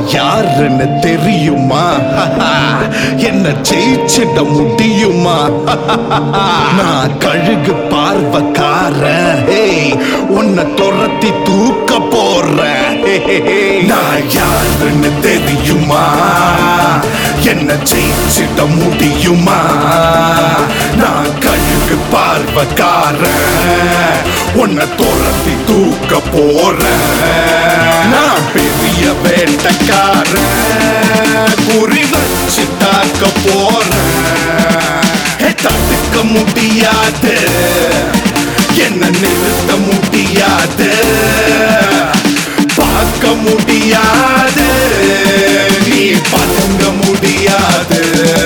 யாருன்னு தெரியுமா என்ன ஜெயிச்சிட முடியுமா நான் கழுகு பார்வக்காரன் ஹேய், உன்னை துரத்தி தூக்க போறேன் நான் யாருன்னு தெரியுமா என்ன ஜெயிச்சிட முடியுமா நான் கழுகு பார்வக்காரன் உன்னை துரத்தி தூக்க போறேன் நான் பெரிய வேட்டக்காரன் குறி வச்சு தாக்க போறேன் ஹே, தடுக்க முடியாது என்ன நிறுத்த முடியாது பார்க்க முடியாது நீ பதுங்க முடியாது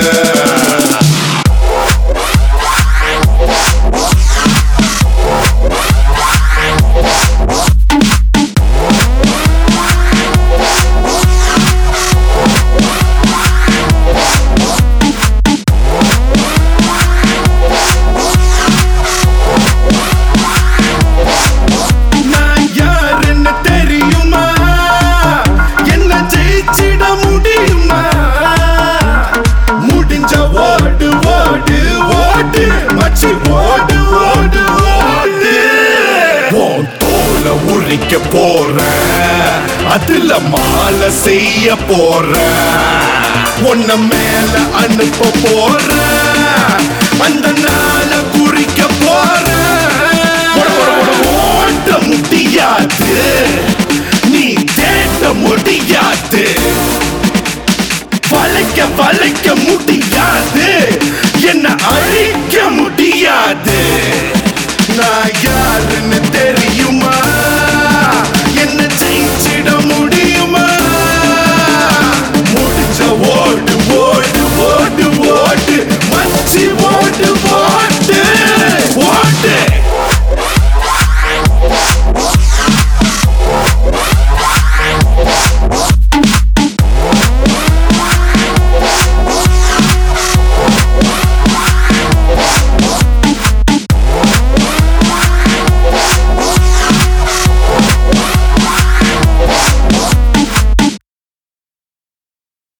நான் யாருன்னு தெரியுமா என்ன ஜெயிச்சிட முடியுமா முடிஞ்ச ஓடு ஓடு ஓடு மச்சி ஓடு ஓடு ஓடு உன் தோலை உரிக்க போறேன் அதுல மாலை செய்ய போறேன் உன்ன மேல அனுப்ப போறேன் அந்த நாளை குறிக்க போறேன் ஓட்ட முடியாது நீ தேட்ட முடியாது வளைக்க வளைக்க முடியாது